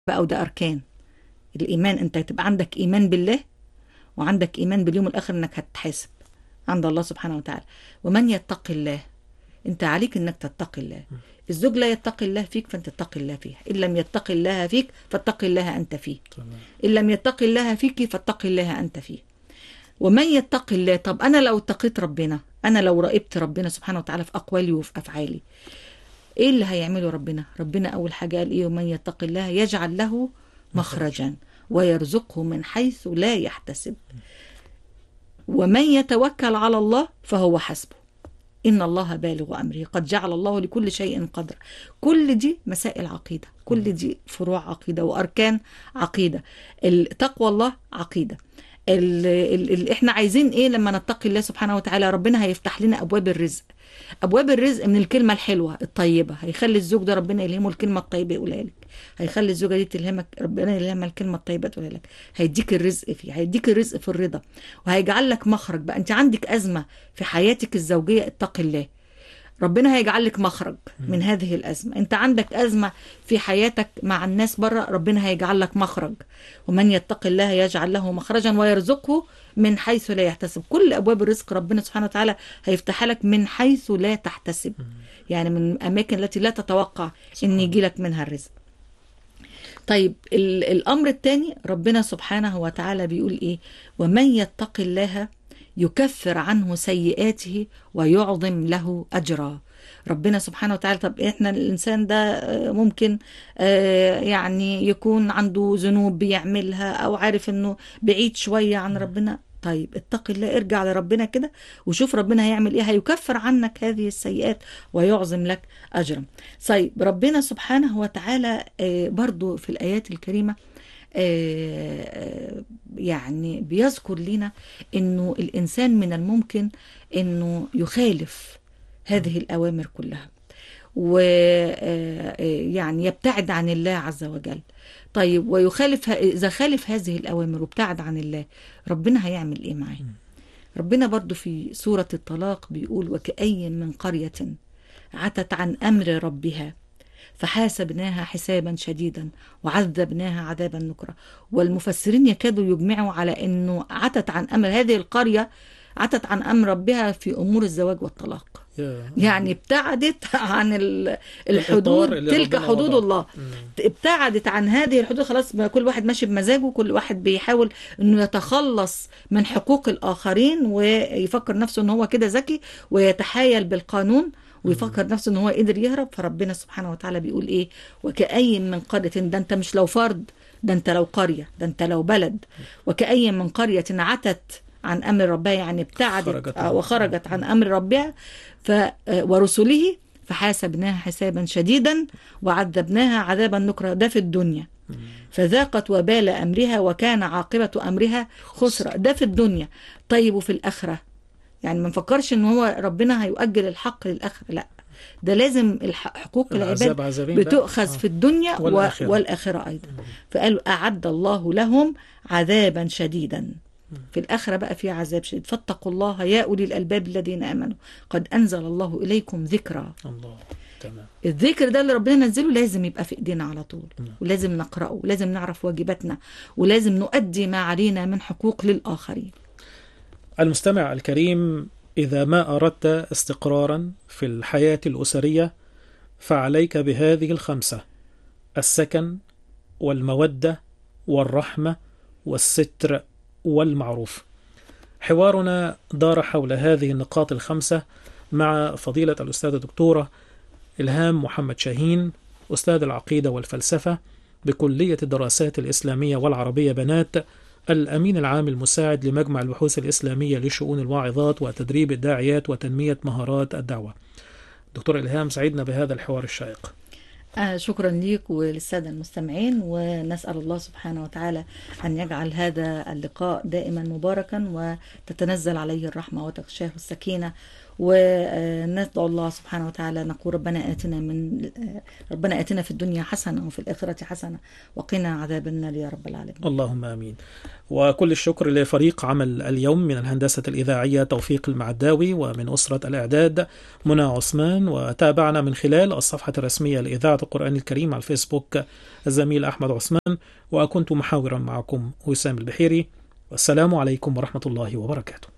بقى وده أركان الإيمان أنت تبقى عندك إيمان بالله وعندك إيمان باليوم الآخر إنك هتتحاسب عند الله سبحانه وتعالى ومن يتقي الله أنت عليك إنك تتقي الله الزوج لا يتقي الله فيك فأنت تتقي الله فيه إن لم يتقي الله فيك فاتقي الله أنت فيه تمام إن لم يتقي الله فيك فاتقي الله أنت فيه ومن يتقي الله طب أنا لو اتقيت ربنا أنا لو راقبت ربنا سبحانه وتعالى في أقوالي وفي أفعالي إيه اللي هيعمله ربنا ربنا أول حاجة قال إيه ومن يتقي الله يجعل له مخرجا ويرزقه من حيث لا يحتسب ومن يتوكل على الله فهو حسبه إن الله بالغ أمره قد جعل الله لكل شيء قدر كل دي مسائل عقيدة كل دي فروع عقيدة وأركان عقيدة تقوى الله عقيدة ال ال ال احنا عايزين ايه لما نتقي الله سبحانه وتعالى ربنا هيفتح لنا ابواب الرزق ابواب الرزق من الكلمه الحلوه الطيبه هيخلي الزوج ده ربنا يلهمه الكلمه الطيبه يقولها لك هيخلي الزوجه دي تلهمك ربنا يلهمها الكلمه الطيبه تقولها لك هيديك الرزق فيه هيديك الرزق في الرضا وهيجعل لك مخرج بقى انت عندك ازمه في حياتك الزوجيه اتقي الله ربنا هيجعل لك مخرج من هذه الأزمة أنت عندك أزمة في حياتك مع الناس بره ربنا هيجعل لك مخرج ومن يتق الله يجعل له مخرجا ويرزقه من حيث لا يحتسب كل أبواب الرزق ربنا سبحانه وتعالى هيفتحها لك من حيث لا تحتسب يعني من الأماكن التي لا تتوقع أن يجي لك منها الرزق طيب ال- الأمر الثاني ربنا سبحانه وتعالى بيقول إيه ومن يتق الله يكفر عنه سيئاته ويعظم له أجرا ربنا سبحانه وتعالى طب احنا الانسان ده آه، ممكن آه، يعني يكون عنده ذنوب بيعملها او عارف انه بعيد شويه عن ربنا طيب اتق الله ارجع لربنا كده وشوف ربنا هيعمل ايه هيكفر عنك هذه السيئات ويعظم لك اجرا طيب ربنا سبحانه وتعالى آه، برضو في الايات الكريمه آه، يعني بيذكر لنا انه الانسان من الممكن انه يخالف هذه الاوامر كلها ويعني يبتعد عن الله عز وجل طيب ويخالف اذا خالف هذه الاوامر وابتعد عن الله ربنا هيعمل ايه معاه ربنا برضو في سورة الطلاق بيقول وكأي من قرية عتت عن أمر ربها فحاسبناها حسابا شديدا وعذبناها عذابا نكرا والمفسرين يكادوا يجمعوا على أنه عتت عن أمر هذه القرية عتت عن أمر ربها في أمور الزواج والطلاق يا. يعني ابتعدت عن ال- الإطار الحدود اللي تلك ربنا حدود وضعه. الله ابتعدت عن هذه الحدود خلاص بقى كل واحد ماشي بمزاجه كل واحد بيحاول انه يتخلص من حقوق الاخرين ويفكر نفسه ان هو كده ذكي ويتحايل بالقانون ويفكر نفسه ان هو قدر يهرب فربنا سبحانه وتعالى بيقول ايه وكأي من قرية ده انت مش لو فرد ده انت لو قرية ده انت لو بلد وكأي من قرية عتت عن امر ربها يعني ابتعدت خرجت آه، عن- وخرجت عن امر ربها ف آه، ورسله فحاسبناها حسابا شديدا وعذبناها عذابا نكرا ده في الدنيا فذاقت وبال امرها وكان عاقبه امرها خسرا ده في الدنيا طيب وفي الاخره يعني ما نفكرش ان هو ربنا هيؤجل الحق للاخره لا ده لازم الح- حقوق العباد العذاب عذابين بقى. بتؤخذ آه. في الدنيا و- والآخرة. والآخرة أيضا فقالوا أعد الله لهم عذابا شديدا في الآخرة بقى في عذاب شديد فاتقوا الله يا أولي الألباب الذين آمنوا قد أنزل الله إليكم ذكرا الله تمام الذكر ده اللي ربنا نزله لازم يبقى في ايدينا على طول نعم. ولازم نقرأه ولازم نعرف واجباتنا ولازم نؤدي ما علينا من حقوق للآخرين المستمع الكريم إذا ما أردت استقرارا في الحياة الأسرية فعليك بهذه الخمسة السكن والمودة والرحمة والستر والمعروف حوارنا دار حول هذه النقاط الخمسة مع فضيلة الأستاذة الدكتورة إلهام محمد شاهين أستاذ العقيدة والفلسفة بكلية الدراسات الإسلامية والعربية بنات الأمين العام المساعد لمجمع البحوث الإسلامية لشؤون الواعظات وتدريب الداعيات وتنمية مهارات الدعوة دكتور إلهام سعدنا بهذا الحوار الشائق آه شكرا ليك وللسادة المستمعين ونسأل الله سبحانه وتعالى أن يجعل هذا اللقاء دائما مباركا وتتنزل عليه الرحمة وتغشاه السكينة وندعو الله سبحانه وتعالى نقول ربنا آتنا من ربنا آتنا في الدنيا حسنة وفي الآخرة حسنة وقنا عذاب النار يا رب العالمين اللهم امين. وكل الشكر لفريق عمل اليوم من الهندسه الاذاعيه توفيق المعداوي ومن اسره الاعداد منى عثمان وتابعنا من خلال الصفحه الرسميه لاذاعه القران الكريم على الفيسبوك الزميل احمد عثمان وكنت محاورا معكم وسام البحيري والسلام عليكم ورحمه الله وبركاته.